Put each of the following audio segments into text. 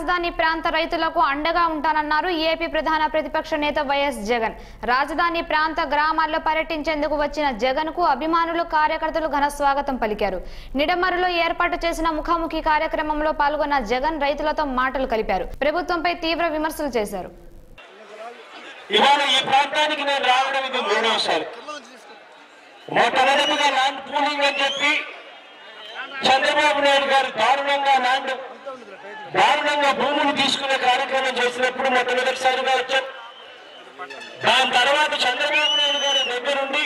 రాజధాని ప్రాంత రైతులకు అండగా ఉంటానన్నారు ఏపీ ప్రధాన ప్రతిపక్ష నేత వైఎస్ జగన్ రాజధాని ప్రాంత గ్రామాల్లో పర్యటించేందుకు వచ్చిన జగన్ కు అభిమానులు కార్యకర్తలు ఘన స్వాగతం పలికారు నిడమరులో ఏర్పాటు చేసిన ముఖాముఖి కార్యక్రమంలో పాల్గొన్న జగన్ రైతులతో మాటలు కలిపారు ప్రభుత్వంపై తీవ్ర విమర్శలు చేశారు ఇవాళ ఈ ప్రాంతానికి నేను రావడం ఇది మూడవసారి మొట్టమొదటిగా ల్యాండ్ పూలింగ్ అని చెప్పి చంద్రబాబు నాయుడు గారు దారుణంగా ల్యాండ్ దారుణంగా భూములు తీసుకునే కార్యక్రమం చేసినప్పుడు మొట్టమొదటిసారిగా వచ్చాం దాని తర్వాత చంద్రబాబు నాయుడు గారి దగ్గరుండి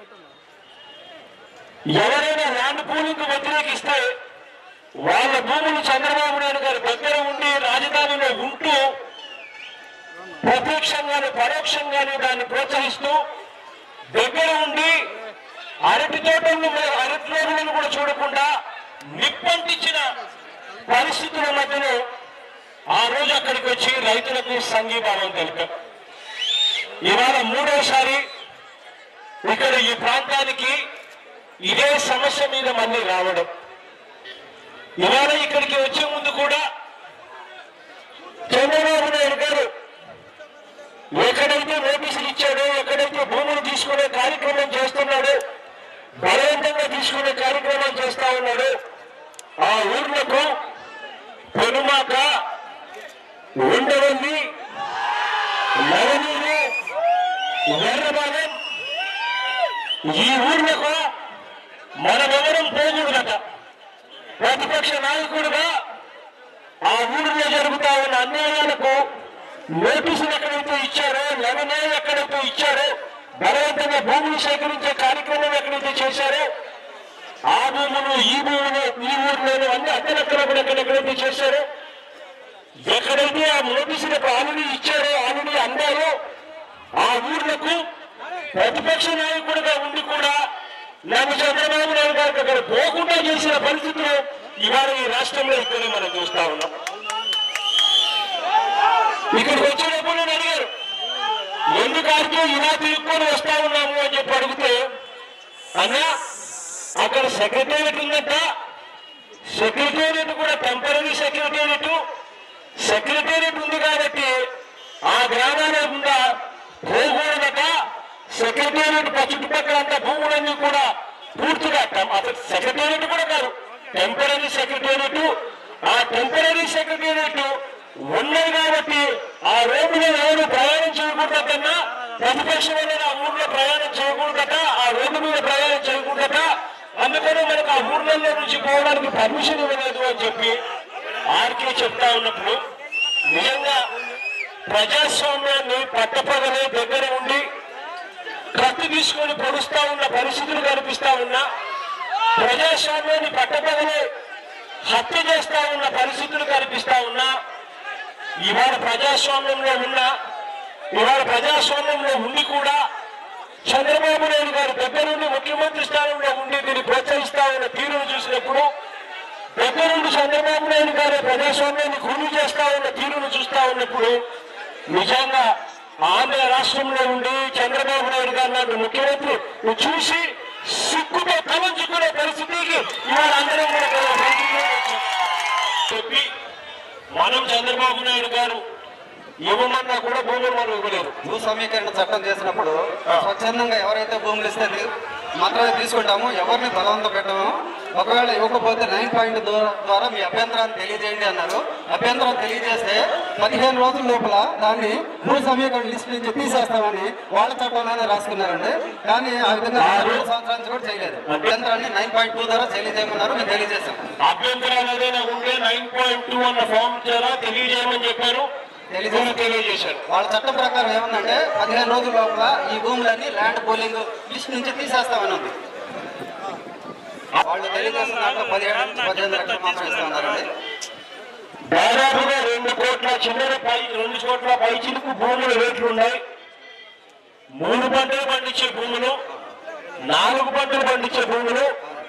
ఎవరైనా ల్యాండ్ పూలింగ్ వ్యతిరేకిస్తే వాళ్ళ భూములు చంద్రబాబు నాయుడు గారి దగ్గర ఉండి రాజధానిలో ఉంటూ ప్రత్యక్షంగాను పరోక్షంగాను దాన్ని ప్రోత్సహిస్తూ దగ్గర ఉండి అరటి తోటలను అరటి తోటలను కూడా చూడకుండా నిప్పంటించిన పరిస్థితుల మధ్యలో ఆ రోజు అక్కడికి వచ్చి రైతులకు సంఘీభావం తెలిపాం ఇవాళ మూడోసారి ఇక్కడ ఈ ప్రాంతానికి ఇదే సమస్య మీద మళ్ళీ రావడం ఇవాళ ఇక్కడికి వచ్చే ముందు కూడా చంద్రబాబు నాయుడు గారు ఎక్కడైతే నోటీసులు ఇచ్చాడో ఎక్కడైతే భూములు తీసుకునే కార్యక్రమం చేస్తున్నాడో బలవంతంగా తీసుకునే కార్యక్రమం చేస్తా ఉన్నాడు ఆ ఊర్లకు పెనుమాక ఉండవల్లి నవనీరు ఎర్రబాలెం ఈ ఊర్లకు మనమెవరం పోకూడదట ప్రతిపక్ష నాయకుడుగా ఆ ఊరిలో జరుగుతా ఉన్న అన్యాయాలకు నోటీసులు ఎక్కడైతే ఇచ్చారో లెవెనే ఎక్కడైతే ఇచ్చారో బలవంతంగా భూములు సేకరించే కార్యక్రమం ఎక్కడైతే చేశారో ఆ భూములు ఈ భూములు ఈ ఊర్లోను అన్ని అక్కడక్కడ కూడా ఎక్కడెక్కడైతే చేశారో ఎక్కడైతే ఆ నోటీసులకు ఆల్రెడీ ఇచ్చారో ఆల్రెడీ అందారో ఆ ఊర్లకు ప్రతిపక్ష నాయకుడిగా ఉండి కూడా నన్ను చంద్రబాబు నాయుడు గారికి అక్కడ పోకుండా చేసిన పరిస్థితులు ఇవాళ ఈ రాష్ట్రంలో ఇక్కడే మనం చూస్తా ఉన్నాం ఇక్కడికి వచ్చేటప్పుడు నేను అడిగారు ఎందుకు ఆడితే ఇలా తిరుక్కొని వస్తా ఉన్నాము అని చెప్పి అడిగితే అన్నా అక్కడ సెక్రటేరియట్ ఉందంట సెక్రటేరియట్ కూడా టెంపరీ సెక్రటేరియట్ సెక్రటేరియట్ ఉంది కాబట్టి ఆ గ్రామాల గుండా పోకూడదట సెక్రటేరియట్ చుట్టుపక్కల అంత భూములన్నీ కూడా పూర్తిగా టెం- అసలు సెక్రటేరియట్ కూడా కాదు టెంపరీ సెక్రటేరియట్ ఆ టెంపరీ సెక్రటేరియట్ ఉన్నాయి కాబట్టి ఆ రోడ్డులో ఎవరు ప్రయాణం చేయకూడదన్నా ప్రతిపక్షం అనేది ఆ ఊర్లో ప్రయాణం చేయకూడదట ఆ రోడ్డు మీద ప్రయాణం చేయకూడదట అందుకని మనకు ఆ ఊర్లలో నుంచి పోవడానికి పర్మిషన్ ఇవ్వలేదు అని చెప్పి ఆర్కే చెప్తా ఉన్నప్పుడు నిజంగా ప్రజాస్వామ్యాన్ని పట్టపగలే దగ్గర ఉండి కత్తి తీసుకొని పొడుస్తా ఉన్న పరిస్థితులు కనిపిస్తా ఉన్నా ప్రజాస్వామ్యాన్ని పట్టపగలే హత్య చేస్తా ఉన్న పరిస్థితులు కనిపిస్తా ఉన్నా ఇవాళ ప్రజాస్వామ్యంలో ఉన్న ఇవాళ ప్రజాస్వామ్యంలో ఉండి కూడా చంద్రబాబు నాయుడు గారు దగ్గరుండి ముఖ్యమంత్రి స్థానంలో ఉండి దీన్ని ప్రోత్సహిస్తా ఉన్న తీరును చూసినప్పుడు దగ్గరుండి చంద్రబాబు నాయుడు గారు ప్రజాస్వామ్యాన్ని గురువు చేస్తా ఉన్న తీరును చూస్తా ఉన్నప్పుడు నిజంగా ఆంధ్ర రాష్ట్రంలో ఉండి చంద్రబాబు నాయుడు గారు లాంటి ముఖ్యమంత్రి చూసి సిగ్గుతో తలంచుకునే పరిస్థితికి ఇవాళ అందరం కూడా ఇక్కడ పరిస్థితిలో వచ్చాం. చెప్పి మనం చంద్రబాబు నాయుడు గారు ఇవ్వమన్నా కూడా భూములు మనం ఇవ్వలేదు భూ సమీకరణ చట్టం చేసినప్పుడు స్వచ్ఛందంగా ఎవరైతే భూములు ఇస్తే తీ- మాత్రమే తీసుకుంటాము ఎవరిని బలవంతం పెట్టము ఒకవేళ ఇవ్వకపోతే నైన్ పాయింట్ ద్వారా మీ అభ్యంతరాన్ని తెలియజేయండి అన్నారు అభ్యంతరం తెలియజేస్తే పదిహేను రోజుల లోపల దాన్ని భూ సమీకరణ లిస్ట్ నుంచి తీసేస్తామని వాళ్ళ చట్టంలోనే రాసుకున్నారండి కానీ ఆ విధంగా రెండు సంవత్సరాల నుంచి కూడా చేయలేదు అభ్యంతరాన్ని నైన్ పాయింట్ టూ ద్వారా తెలియజేయమన్నారు మేము తెలియజేస్తాం అభ్యంతరాలు ఏదైనా ఉంటే నైన్ పాయింట్ టూ అన్న ఫామ్ ద్వారా తెలియజేయమని చెప్పారు తెలియజేశారు. తెలియజేశారు వాళ్ళ చట్టం ప్రకారం ఏముందంటే పదిహేను రోజుల లోపల ఈ భూములన్నీ ల్యాండ్ పోలింగ్ లిస్ట్ నుంచి తీసేస్తామని ఉంది వాళ్ళు తెలియజేసిన దాంట్లో పదిహేడు నుంచి పదిహేను లక్షలు మాత్రం ఇస్తామన్నారండి దాదాపుగా రెండు కోట్ల చిల్లర పై రెండు కోట్ల పై చిలుకు భూముల రేట్లు ఉన్నాయి మూడు పంటలు పండించే భూములు నాలుగు పంటలు పండించే భూములు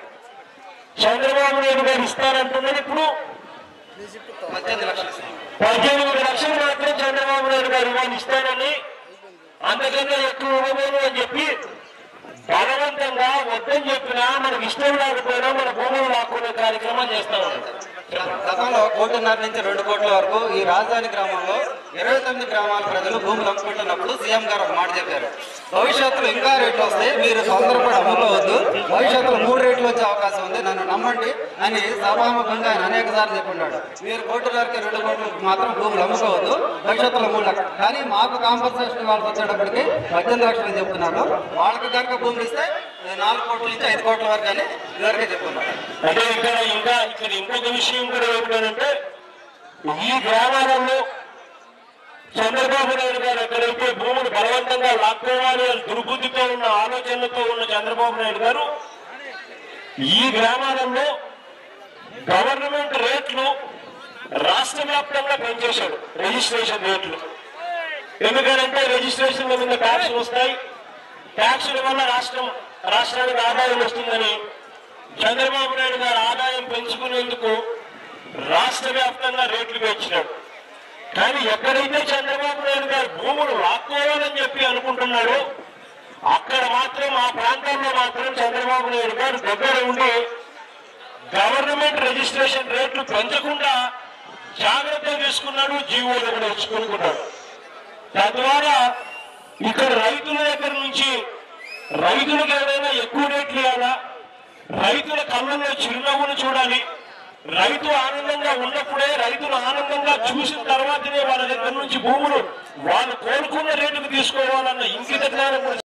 చంద్రబాబు నాయుడు గారు ఇస్తారంటున్నారు ఇప్పుడు పద్దెనిమిది లక్షలు ఇస్తాం పద్దెనిమిది లక్షలు మాత్రం చంద్రబాబు నాయుడు గారు ఇవాళ ఇస్తానని అంతకన్నా ఎక్కువ ఇవ్వబోను అని చెప్పి బలవంతంగా వద్దని చెప్పినా మనకి ఇష్టం లేకపోయినా మన భూములు లాక్కునే కార్యక్రమం చేస్తా ఉన్నారు గతంలో కోటిన్నర నుంచి రెండు కోట్ల వరకు ఈ రాజధాని గ్రామంలో ఇరవై తొమ్మిది గ్రామాల ప్రజలు భూములు అమ్ముకుంటున్నప్పుడు సీఎం గారు ఒక మాట చెప్పారు భవిష్యత్తులో ఇంకా రేట్లు వస్తాయి మీరు తొందరపడి అమ్ముకోవద్దు భవిష్యత్తులో మూడు రేట్లు వచ్చే అవకాశం ఉంది నన్ను నమ్మండి అని సభాముఖంగా ఆయన అనేక సార్లు చెప్పున్నాడు మీరు కోటిన్నరకి రెండు కోట్లకు మాత్రం భూములు అమ్ముకోవద్దు భవిష్యత్తులో మూడు లక్షలు కానీ మాకు కాంపన్సేషన్ వాళ్ళకి వచ్చేటప్పటికి పద్దెనిమిది లక్షలు చెప్తున్నారు వాళ్ళకి కనుక భూములు ఇస్తే నాలుగు కోట్ల నుంచి ఐదు కోట్ల వరకు అని ఇదివరకే చెప్తున్నారు అంటే ఇక్కడ ఇంకా ఇక్కడ ఇంకొక విషయం కూడా ఏమిటంటే ఈ గ్రామాలలో చంద్రబాబు నాయుడు గారు ఎక్కడైతే భూములు బలవంతంగా లాక్కోవాలి అని దుర్బుద్ధితో ఉన్న ఆలోచనలతో ఉన్న చంద్రబాబు నాయుడు గారు ఈ గ్రామాలలో గవర్నమెంట్ రేట్లు రాష్ట్ర వ్యాప్తంగా పెంచేశాడు రిజిస్ట్రేషన్ రేట్లు ఎందుకంటే రిజిస్ట్రేషన్ల మీద ట్యాక్స్ వస్తాయి ట్యాక్సుల వల్ల రాష్ట్రం రాష్ట్రానికి ఆదాయం వస్తుందని చంద్రబాబు నాయుడు గారు ఆదాయం పెంచుకునేందుకు రాష్ట్ర వ్యాప్తంగా రేట్లు పెంచినాడు కానీ ఎక్కడైతే చంద్రబాబు నాయుడు గారు భూములు లాక్కోవాలని చెప్పి అనుకుంటున్నాడో అక్కడ మాత్రం ఆ ప్రాంతంలో మాత్రం చంద్రబాబు నాయుడు గారు దగ్గర ఉండి గవర్నమెంట్ రిజిస్ట్రేషన్ రేట్లు పెంచకుండా జాగ్రత్త తీసుకున్నాడు జీవోలు కూడా ఇచ్చుకుంటున్నాడు తద్వారా ఇక్కడ రైతుల దగ్గర నుంచి రైతులకు ఏదైనా ఎక్కువ రేట్లు ఇవ్వాలా రైతుల కళ్ళల్లో చిరునవ్వును చూడాలి రైతు ఆనందంగా ఉన్నప్పుడే రైతులు ఆనందంగా చూసిన తర్వాతనే వాళ్ళ దగ్గర నుంచి భూములు వాళ్ళు కోరుకున్న రేటుకు తీసుకోవాలన్న ఇంకిత జ్ఞానం కూడా